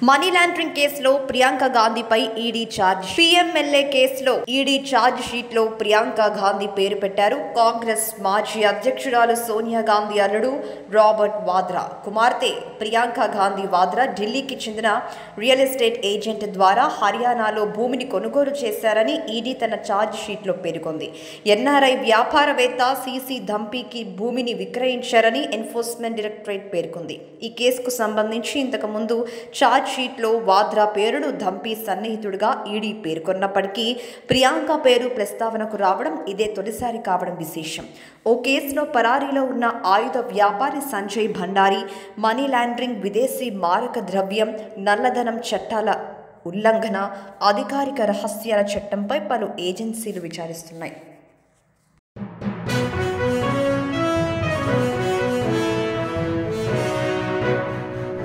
money laundering కేసులో ప్రియాంక గాంధీపై ED charge PMLA కేసులో ఈడీ ఛార్జ్ షీట్ లో ప్రియాంక గాంధీ పేరు పెట్టారు కాంగ్రెస్ మాజీ అధ్యక్షురాలు సోనియా గాంధీ అల్లుడు రాబర్ట్ వాద్రా కుమార్తె ప్రియాంక గాంధీ వాద్రా ఢిల్లీకి చెందిన రియల్ ఎస్టేట్ ఏజెంట్ ద్వారా హర్యానాలో భూమిని కొనుగోలు చేశారని ఈడీ తన ఛార్జ్ షీట్లో పేర్కొంది ఎన్ఆర్ఐ వ్యాపారవేత్త సిసి ధంపీకి భూమిని విక్రయించారని ఎన్ఫోర్స్మెంట్ డైరెక్టరేట్ పేర్కొంది ఈ కేసుకు సంబంధించి ఇంతకుముందు ఛార్జ్ షీట్లో వాద్రా పేరును ధంపీ సన్నిహితుడిగా ఈడీ పేర్కొన్నప్పటికీ ప్రియాంక పేరు ప్రస్తావనకు రావడం ఇదే తొలిసారి కావడం విశేషం ఓ కేసులో పరారీలో ఉన్న ఆయుధ వ్యాపారి సంజయ్ భండారి మనీ లాండరింగ్ విదేశీ మారక ద్రవ్యం నల్లధనం చట్టాల ఉల్లంఘన అధికారిక రహస్యాల చట్టంపై పలు ఏజెన్సీలు విచారిస్తున్నాయి